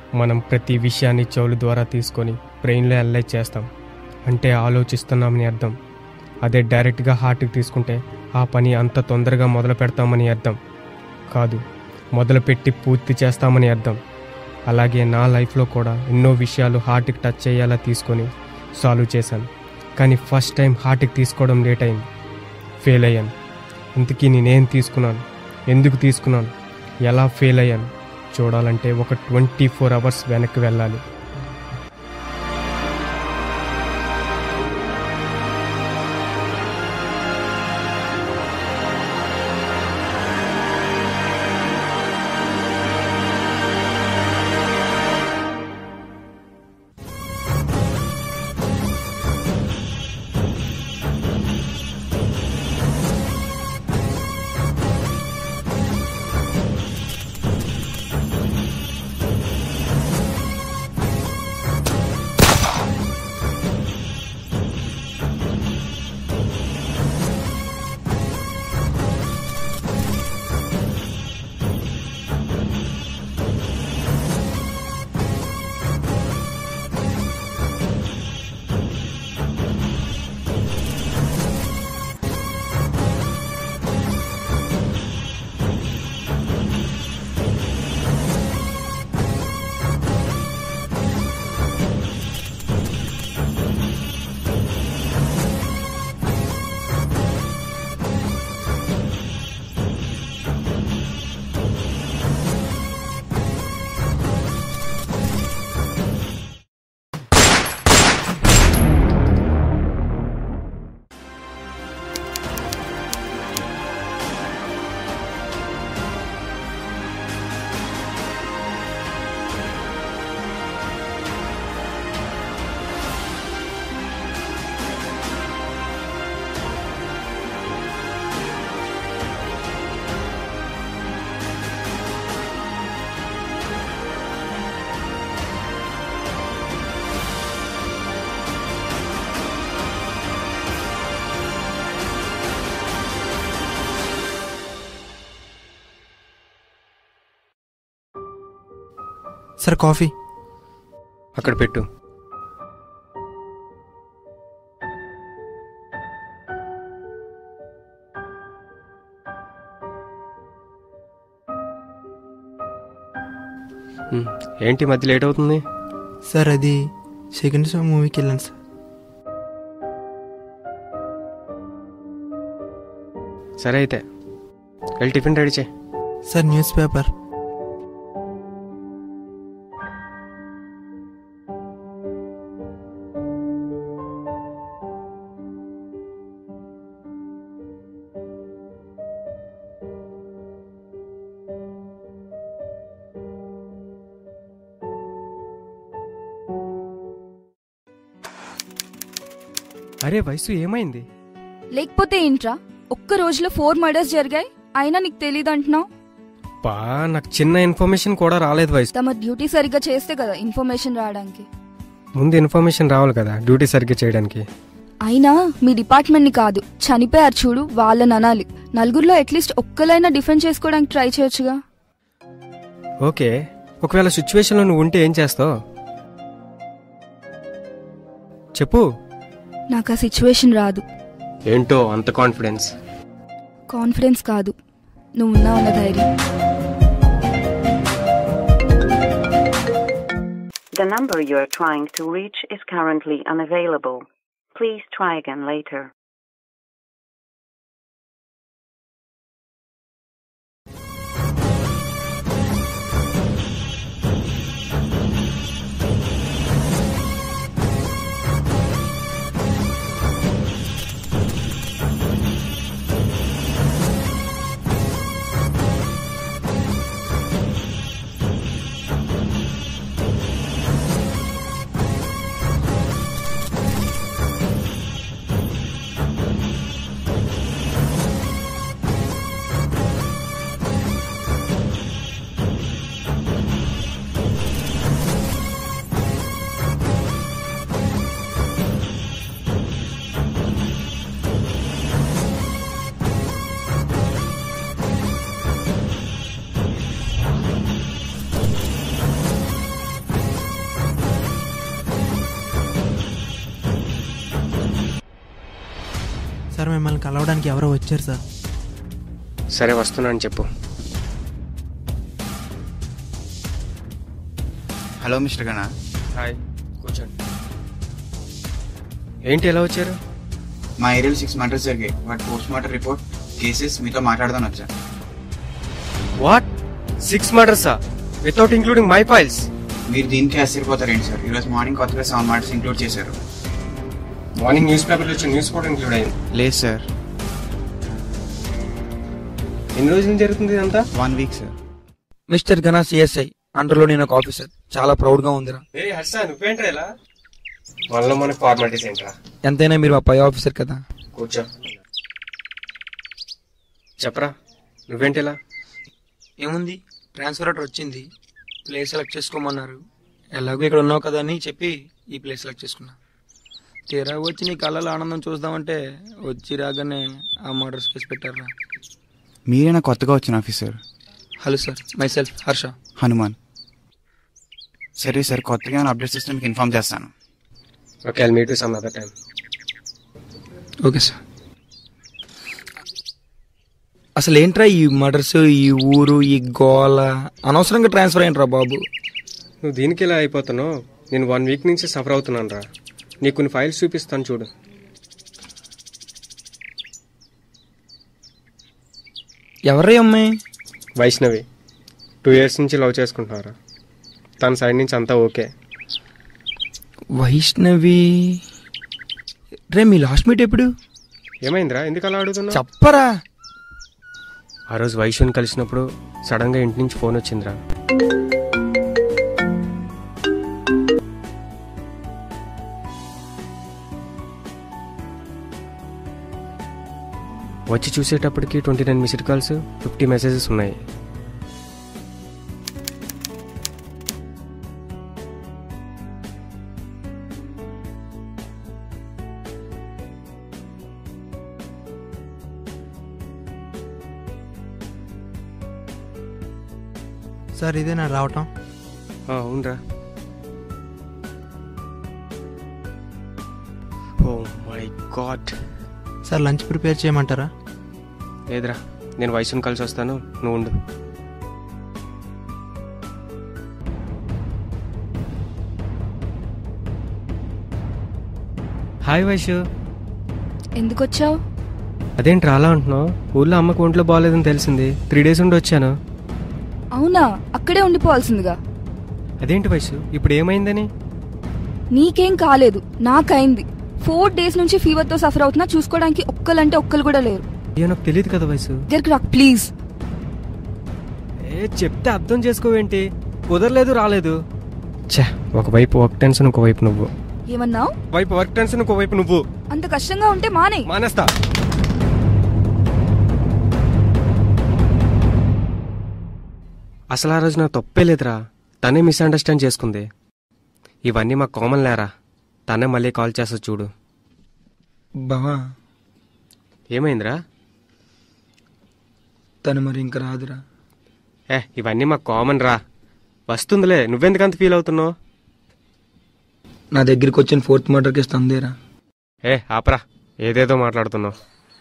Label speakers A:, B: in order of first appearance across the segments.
A: మనం ప్రతి విషయాన్ని చెవుల ద్వారా తీసుకొని బ్రెయిన్లో అనలైజ్ చేస్తాం అంటే ఆలోచిస్తున్నామని అర్థం అదే డైరెక్ట్గా హార్ట్కి తీసుకుంటే ఆ పని అంత తొందరగా మొదలు పెడతామని అర్థం కాదు మొదలుపెట్టి పూర్తి చేస్తామని అర్థం అలాగే నా లైఫ్లో కూడా ఎన్నో విషయాలు హార్ట్కి టచ్ చేయాలా తీసుకొని సాల్వ్ చేశాను కానీ ఫస్ట్ టైం హార్ట్కి తీసుకోవడం లేట్ అయింది ఫెయిల్ అయ్యాను ఇంతకీ నేనేం తీసుకున్నాను ఎందుకు తీసుకున్నాను ఎలా ఫెయిల్ అయ్యాను చూడాలంటే ఒక ట్వంటీ ఫోర్ అవర్స్ వెనక్కి వెళ్ళాలి
B: సార్ కాఫీ
A: అక్కడ పెట్టు ఉమ్, ఏంటి ఈ మధ్య లేట్ అవుతుంది
B: సార్ అది సెకండ్ షో మూవీకి వెళ్ళాను సార్
A: సరే అయితే వెళ్ళి టిఫిన్ రెడీ చేయి
B: సార్ న్యూస్ పేపర్
A: అరే వయసు ఏమైంది
C: లేకపోతే ఏంట్రా ఒక్క రోజులో ఫోర్ మర్డర్స్ జరిగాయి అయినా నీకు తెలియదు అంటున్నావు
A: పా నాకు చిన్న ఇన్ఫర్మేషన్ కూడా రాలేదు వయసు
C: తమ డ్యూటీ సరిగ్గా చేస్తే కదా ఇన్ఫర్మేషన్ రావడానికి
A: ముందు ఇన్ఫర్మేషన్ రావాలి కదా డ్యూటీ సరిగ్గా చేయడానికి
C: అయినా మీ డిపార్ట్మెంట్ ని కాదు చనిపోయారు చూడు వాళ్ళని అనాలి నలుగురిలో అట్లీస్ట్ ఒక్కలైనా డిఫెండ్ చేసుకోవడానికి ట్రై చేయొచ్చుగా
A: ఓకే ఒకవేళ సిచ్యువేషన్లో నువ్వు ఉంటే ఏం చేస్తావు చెప్పు
C: నాకు ఆ సిచ్యువేషన్ రాదు
A: ఏంటో అంత కాన్ఫిడెన్స్
C: కాన్ఫిడెన్స్ కాదు నువ్వు ఉన్నావు అన్న ధైర్యం
D: The number you are trying to reach is currently unavailable. Please try again later.
B: Sir మిమ్మల్ని కలవడానికి ఎవరో వచ్చారు సార్
A: సరే వస్తున్నాను చెప్పు
E: హలో మిస్టర్ గణ
A: హాయ్ కూర్చోండి ఏంటి ఎలా వచ్చారు
E: మా ఏరియాలో సిక్స్ మర్డర్స్ జరిగాయి వాటి పోస్ట్ మార్టం రిపోర్ట్ కేసెస్ మీతో మాట్లాడదాని వచ్చా
A: వాట్ సిక్స్ మర్డర్సా వితౌట్ ఇంక్లూడింగ్ మై ఫైల్స్
E: మీరు దీనికి ఆశ్చర్యపోతారేంటి సార్ ఈరోజు మార్నింగ్ కొత్తగా సెవెన్ మర్డర్స్ ఇంక్లూడ్ చేశారు
A: మార్నింగ్ న్యూస్ పేపర్లో వచ్చిన న్యూస్ కూడా ఇంక్లూడ్ అయింది
E: లేదు సార్
A: ఎన్ని రోజులు జరుగుతుంది ఇదంతా
E: one week sir
F: mister Ghana CSI అండర్లో నేను ఒక ఆఫీసర్ చాలా ప్రౌడ్ గా ఉందిరా
A: ఏ హర్ష నువ్వేంట్రా ఇలా మనలో మనకు ఫార్మాలిటీస్ ఏంట్రా
F: ఎంతైనా మీరు మా పై ఆఫీసర్ కదా
A: కూర్చో చెప్పరా నువ్వేంటి ఇలా
F: ఏముంది ట్రాన్స్ఫర్ ఆర్డర్ వచ్చింది ప్లేస్ సెలెక్ట్ చేసుకోమన్నారు ఎలాగో ఇక్కడ ఉన్నావు కదా అని చెప్పి ఈ ప్లేస్ సెలెక్ట్ చేసుకున్నా తీరా వచ్చి నీ కళ్ళలో ఆనందం చూద్దామంటే వచ్చి రాగానే ఆ మర్డర్స్ కేసు పెట్టారా
E: మీరేనా కొత్తగా వచ్చిన officer
F: hello sir myself Harsha
E: Hanuman సరే సార్ కొత్తగా అప్డేట్ సిస్టమ్కి ఇన్ఫార్మ్ చేస్తాను
A: okay I'll meet some other time
F: okay sir అసలు ఏంట్రా ఈ మర్డర్స్ ఈ ఊరు ఈ గోల అనవసరంగా ట్రాన్స్ఫర్ అయ్యంట్రా బాబు
A: నువ్వు దీనికి ఇలా అయిపోతున్నావు నేను వన్ వీక్ నుంచి సఫర్ అవుతున్నాను రా నీకు కొన్ని ఫైల్స్ చూపిస్తాను చూడు
F: ఎవరే అమ్మాయి
A: వైష్ణవి టూ ఇయర్స్ నుంచి లవ్ చేసుకుంటున్నారా తన సైడ్ నుంచి అంతా ఓకే
F: వైష్ణవి రే మీ లాస్ట్ మీట్ ఎప్పుడు
A: ఏమైందిరా ఎందుకు అలా అడుగుతున్నావు
F: చెప్పరా
A: ఆ రోజు వైష్ణవిని కలిసినప్పుడు సడన్గా ఇంటి నుంచి ఫోన్ వచ్చిందిరా వచ్చి చూసేటప్పటికి twenty nine missed calls fifty messages ఉన్నాయి
B: సార్ ఇదే నా రావటం
A: ఆ, అవునరా oh my god
B: sir lunch prepare చేయమంటారా
A: లేదురా నేను వయసుని కలిసి వస్తాను నువ్వు ఉండు హాయ్ వైషు
C: ఎందుకు వచ్చావు
A: అదేంటి అలా అంటున్నావు ఊళ్ళో అమ్మకు ఒంట్లో బాగాలేదని తెలిసింది త్రీ డేస్ ఉండి వచ్చాను
C: అవునా అక్కడే ఉండిపోవాల్సిందిగా
A: అదేంటి వయసు ఇప్పుడు ఏమైందని
C: నీకేం కాలేదు నాకైంది ఫోర్ డేస్ నుంచి ఫీవర్తో సఫర్ అవుతున్నా చూసుకోవడానికి ఒక్కలంటే ఒక్కరు కూడా లేరు
A: అయ్యో నాకు తెలియదు కదా వయసు
C: దగ్గరికి రా ప్లీజ్
A: ఏ చెప్తే అర్థం చేసుకోవేంటి కుదరలేదు రాలేదు ఛే ఒకవైపు వర్క్ టెన్షన్ ఒకవైపు నువ్వు
C: ఏమన్నావు
A: వైపు వర్క్ టెన్షన్ ఒకవైపు నువ్వు
C: అంత కష్టంగా ఉంటే మానే
A: మానేస్తా అసలు ఆ రోజు నా తప్పే లేదురా తనే మిస్అండర్స్టాండ్ చేసుకుంది ఇవన్నీ మాకు కామన్ లేరా తనే మళ్ళీ కాల్ చేస్తా చూడు
F: బావా
A: ఏమైందిరా
F: తను మరి ఇంకా రాదురా
A: ఏ ఇవన్నీ మాకు కామన్ రా వస్తుందిలే నువ్వెందుకంత ఫీల్ అవుతున్నావు
F: నా దగ్గరికి వచ్చిన ఫోర్త్ మర్డర్ కేసు తందేరా
A: ఏ ఆపరా ఏదేదో మాట్లాడుతున్నావు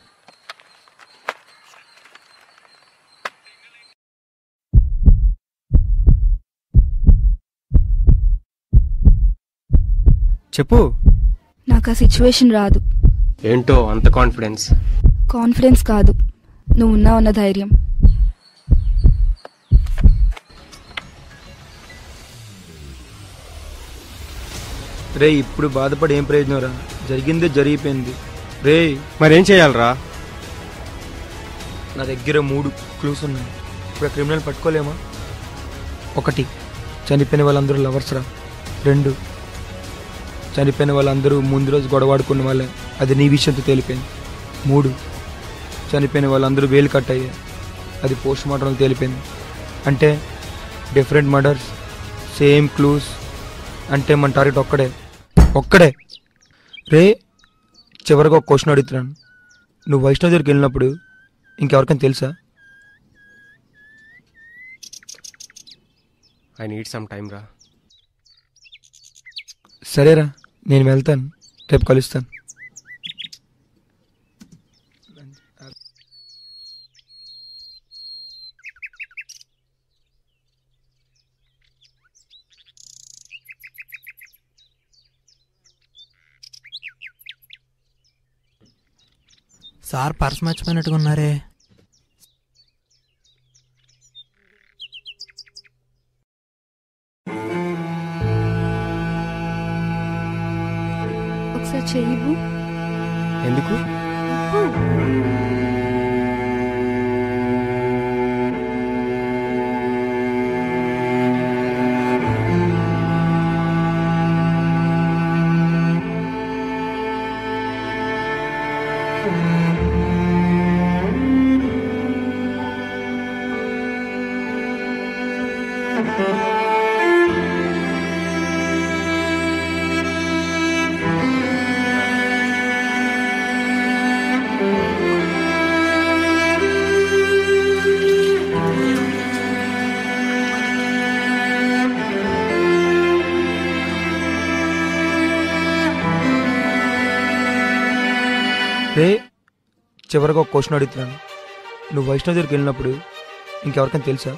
A: చెప్పు
C: నాకు ఆ సిచ్యువేషన్ రాదు
A: ఏంటో అంత కాన్ఫిడెన్స్
C: కాన్ఫిడెన్స్ కాదు నువ్వు ఉన్నావన్న ధైర్యం
F: రే ఇప్పుడు బాధపడి ఏం ప్రయోజనం రా జరిగిందే జరిగిపోయింది రే
A: మరేం చేయాలరా
F: నా దగ్గర మూడు క్లూస్ ఉన్నాయి ఇప్పుడు క్రిమినల్ పట్టుకోలేమా ఒకటి చనిపోయిన వాళ్ళందరూ లవర్స్ రా రెండు చనిపోయిన వాళ్ళందరూ ముందు రోజు గొడవాడుకున్న వాళ్ళే అది నీ విషయంతో తేలిపోయింది మూడు చనిపోయిన వాళ్ళందరూ వేలు కట్ అయ్యాయి అది పోస్ట్ మార్టంలో తేలిపోయింది అంటే డిఫరెంట్ మర్డర్స్ సేమ్ క్లూస్ అంటే మన టార్గెట్ ఒక్కడే ఒక్కడే రే చివరిగా ఒక క్వశ్చన్ అడుగుతున్నాను నువ్వు వైష్ణవ్ దగ్గరికి వెళ్ళినప్పుడు ఇంకెవరికైనా తెలుసా
A: ఐ నీడ్ సమ్ టైం రా
F: సరేరా నేను వెళ్తాను రేపు కలుస్తాను
B: సార్ పర్స్ మర్చిపోయినట్టుగా ఉన్నారే
C: ఒకసారి చెయ్యవు
A: ఎందుకు
F: రే చివరిగా ఒక క్వశ్చన్ అడుగుతున్నాను నువ్వు వైష్ణవ్ దగ్గరికి వెళ్ళినప్పుడు ఇంకెవరికైనా తెలుసా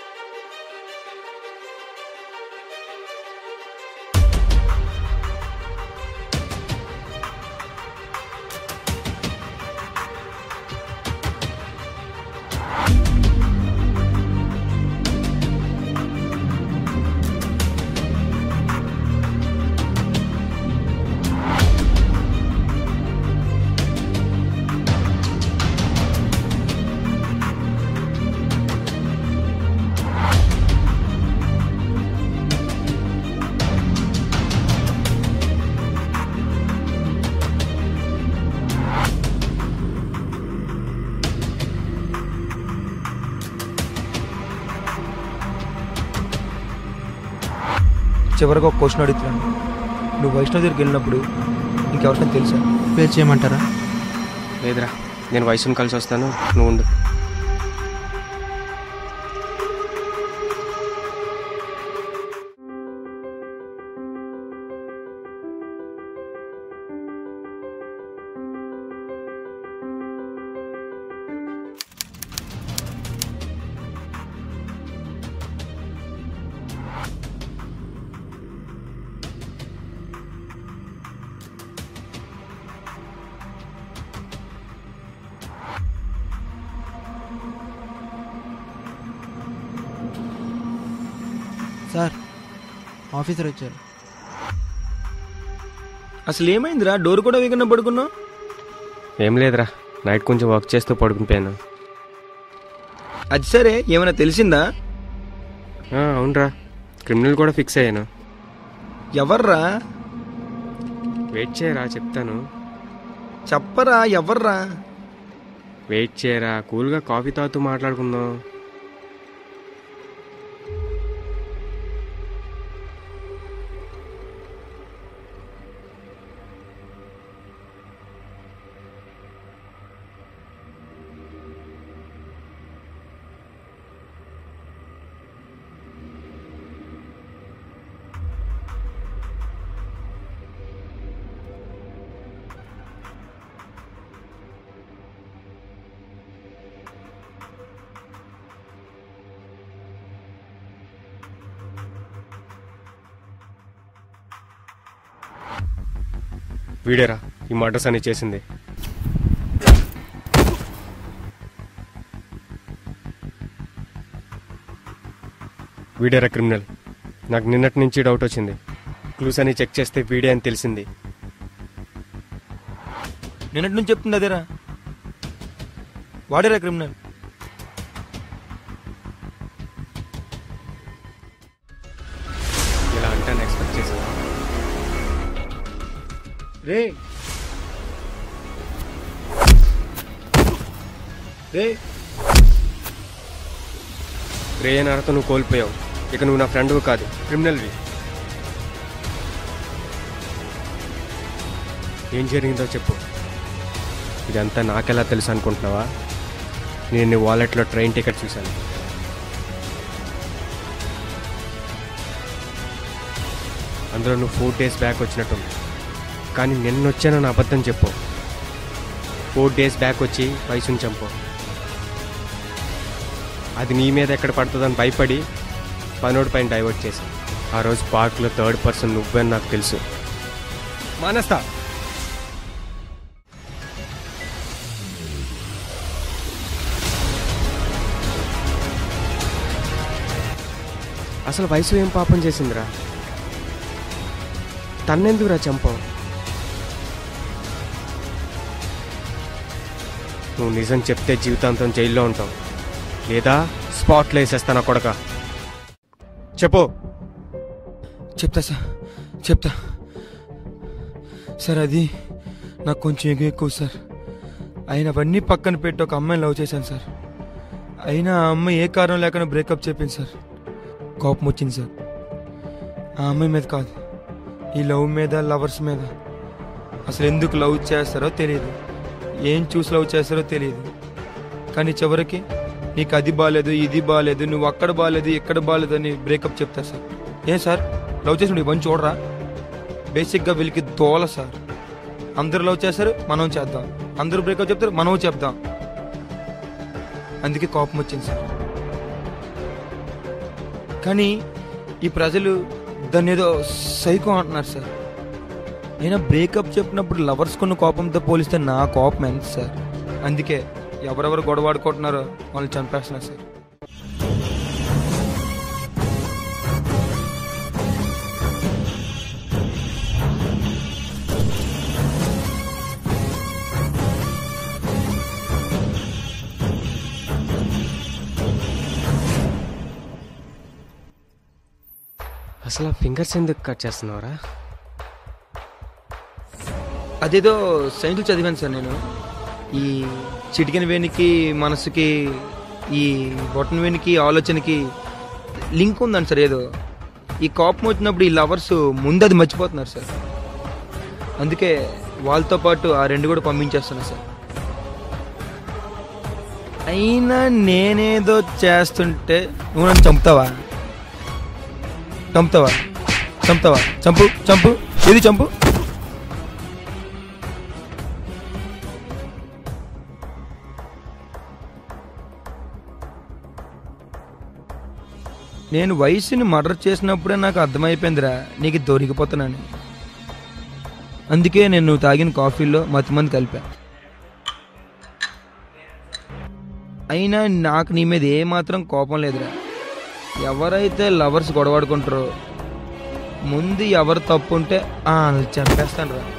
F: చివరిగా ఒక క్వశ్చన్ అడుగుతున్నాను నువ్వు వైష్ణవ్ దగ్గరికి వెళ్ళినప్పుడు ఇంకెవరికైనా తెలుసా
B: పేరు చేయమంటారా
A: లేదురా నేను వయసును కలిసి వస్తాను నువ్వు ఉండు
B: సార్ ఆఫీసర్ వచ్చారు
F: అసలు ఏమైందిరా డోర్ కూడా వేగన పడుకున్నావు
A: ఏం లేదురా నైట్ కొంచెం వర్క్ చేస్తూ పడుకునిపోయాను
F: అది సరే ఏమైనా తెలిసిందా
A: ఆ, అవునరా క్రిమినల్ కూడా ఫిక్స్ అయ్యాను
F: ఎవర్రా
A: వెయిట్ చేయరా చెప్తాను
F: చెప్పరా ఎవర్రా
A: వెయిట్ చేయరా కూల్గా కాఫీ తాగుతూ మాట్లాడుకుందాం వీడేరా ఈ మర్డర్స్ అని చేసింది వీడేరా క్రిమినల్ నాకు నిన్నటి నుంచి డౌట్ వచ్చింది క్లూస్ అని చెక్ చేస్తే వీడే అని తెలిసింది
F: నిన్నటి నుంచి చెప్తుంది అదేరా వాడేరా క్రిమినల్
A: ఇలా అంటాను ఎక్స్పెక్ట్ చేశాను
F: రే రే
A: రే అని అర్హత నువ్వు కోల్పోయావు ఇక నువ్వు నా ఫ్రెండ్ కాదు క్రిమినల్వి ఏం జరిగిందో చెప్పు ఇదంతా నాకెలా తెలుసు అనుకుంటున్నావా నేను నీ వాలెట్లో ట్రైన్ టికెట్ చూశాను అందులో నువ్వు ఫోర్ డేస్ బ్యాక్ వచ్చినట్టుంది కానీ నిన్న వచ్చానని అబద్ధం చెప్పు ఫోర్ డేస్ బ్యాక్ వచ్చి వయసుని చంపు అది నీ మీద ఎక్కడ పడుతుందని భయపడి పనోడి పైన డైవర్ట్ చేశాను ఆ రోజు పార్క్లో థర్డ్ పర్సన్ నువ్వని నాకు తెలుసు మానేస్తా అసలు వయసు ఏం పాపం చేసిందిరా తన్నెందుకురా చంపావు నువ్వు నిజం చెప్తే జీవితాంతం జైల్లో ఉంటావు లేదా స్పాట్లో వేసేస్తాను కొడక చెప్పు
F: చెప్తా సార్ చెప్తా సార్ అది నాకు కొంచెం ఎగు ఎక్కువ సార్ అయినవన్నీ పక్కన పెట్టి ఒక అమ్మాయిని లవ్ చేశాను సార్ అయినా ఆ అమ్మాయి ఏ కారణం లేకుండా బ్రేకప్ చెప్పింది సార్ కోపం వచ్చింది సార్ ఆ అమ్మాయి మీద కాదు ఈ లవ్ మీద లవర్స్ మీద అసలు ఎందుకు లవ్ చేస్తారో తెలియదు ఏం చూసి లవ్ చేస్తారో తెలియదు కానీ చివరికి నీకు అది బాగాలేదు ఇది బాగాలేదు నువ్వు అక్కడ బాగాలేదు ఇక్కడ బాగాలేదు అని బ్రేకప్ చెప్తారు సార్ ఏం సార్ లవ్ చేసి ఇవన్నీ చూడరా బేసిక్గా వీళ్ళకి దోల సార్ అందరూ లవ్ చేస్తారు మనం చేద్దాం అందరూ బ్రేకప్ చెప్తారు మనం చెప్దాం అందుకే కోపం వచ్చింది సార్ కానీ ఈ ప్రజలు దాన్ని ఏదో సైకో అంటున్నారు సార్ అయినా బ్రేకప్ చెప్పినప్పుడు లవర్స్ కొన్న కోపంతో పోలిస్తే నా కోపం ఎంత సార్ అందుకే ఎవరెవరు గొడవ ఆడుకుంటున్నారో వాళ్ళు చంపేస్తున్నారు సార్
A: అసలు ఆ ఫింగర్స్ ఎందుకు కట్ చేస్తున్నావురా
F: అదేదో సైన్స్లో చదివాను సార్ నేను ఈ చిటికెన వేనికి మనసుకి ఈ బొటన్ వేనికి ఆలోచనకి లింక్ ఉందండి సార్ ఏదో ఈ కోపం వచ్చినప్పుడు ఈ లవర్స్ ముందు అది మర్చిపోతున్నారు సార్ అందుకే వాళ్ళతో పాటు ఆ రెండు కూడా పంపించేస్తున్నా సార్ అయినా నేనేదో చేస్తుంటే నువ్వు నన్ను చంపుతావా చంపుతావా చంపుతావా చంపు చంపు ఏది చంపు నేను వయసుని మర్డర్ చేసినప్పుడే నాకు అర్థమైపోయిందిరా నీకు దొరికిపోతున్నాను అందుకే నేను నువ్వు తాగిన కాఫీలో మతిమంది కలిపా అయినా నాకు నీ మీద ఏమాత్రం కోపం లేదురా ఎవరైతే లవర్స్ గొడవాడుకుంటారో ముందు ఎవరు తప్పు ఉంటే ఆ, చంపేస్తాను రా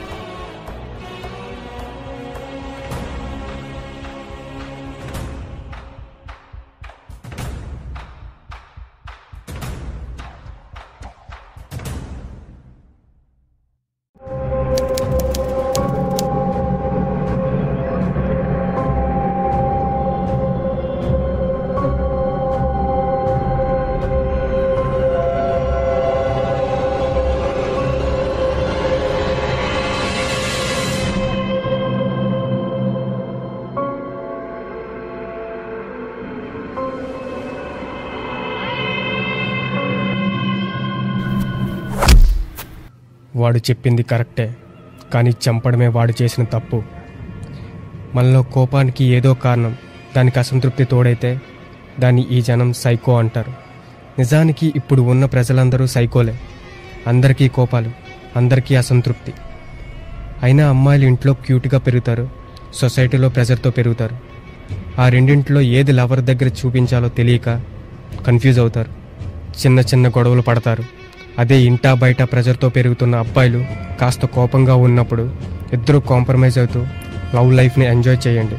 A: వాడు చెప్పింది కరెక్టే కానీ చంపడమే వాడు చేసిన తప్పు మనలో కోపానికి ఏదో కారణం దానికి అసంతృప్తి తోడైతే దాన్ని ఈ జనం సైకో అంటారు నిజానికి ఇప్పుడు ఉన్న ప్రజలందరూ సైకోలే అందరికీ కోపాలు అందరికీ అసంతృప్తి అయినా అమ్మాయిలు ఇంట్లో క్యూట్గా పెరుగుతారు సొసైటీలో ప్రెజర్తో పెరుగుతారు ఆ రెండింటిలో ఏది లవర్ దగ్గర చూపించాలో తెలియక కన్ఫ్యూజ్ అవుతారు చిన్న చిన్న గొడవలు పడతారు అదే ఇంటా బయట ప్రెజర్తో పెరుగుతున్న అబ్బాయిలు కాస్త కోపంగా ఉన్నప్పుడు ఇద్దరు కాంప్రమైజ్ అవుతూ లవ్ లైఫ్ని ఎంజాయ్ చేయండి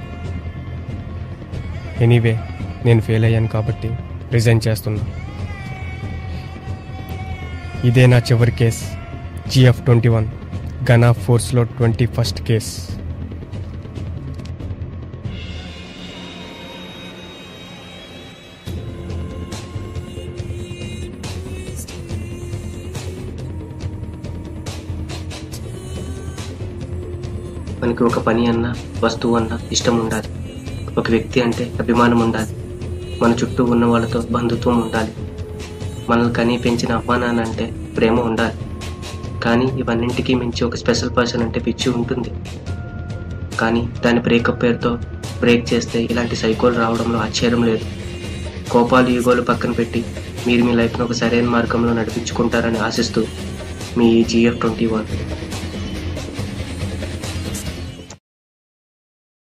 A: ఎనీవే నేను ఫెయిల్ అయ్యాను కాబట్టి రిజైన్ చేస్తున్నా ఇదే నా చివరి case GF twenty one Ghana ఫోర్స్లో ట్వంటీ ఫస్ట్ కేస్
G: మనకి ఒక పని అన్నా వస్తువు అన్నా ఇష్టం ఉండాలి ఒక వ్యక్తి అంటే అభిమానం ఉండాలి మన చుట్టూ ఉన్న వాళ్ళతో బంధుత్వం ఉండాలి మనల్ని కనీ పెంచిన అమ్మానాన్న అంటే ప్రేమ ఉండాలి కానీ ఇవన్నింటికి మించి ఒక స్పెషల్ పర్సన్ అంటే పిచ్చి ఉంటుంది కానీ దాని బ్రేకప్ పేరుతో బ్రేక్ చేస్తే ఇలాంటి సైకోలు రావడంలో ఆశ్చర్యం లేదు కోపాలు ఈగోలు పక్కన పెట్టి మీరు మీ లైఫ్ను ఒక సరైన మార్గంలో నడిపించుకుంటారని ఆశిస్తూ మీ జిఎఫ్ ట్వంటీ వన్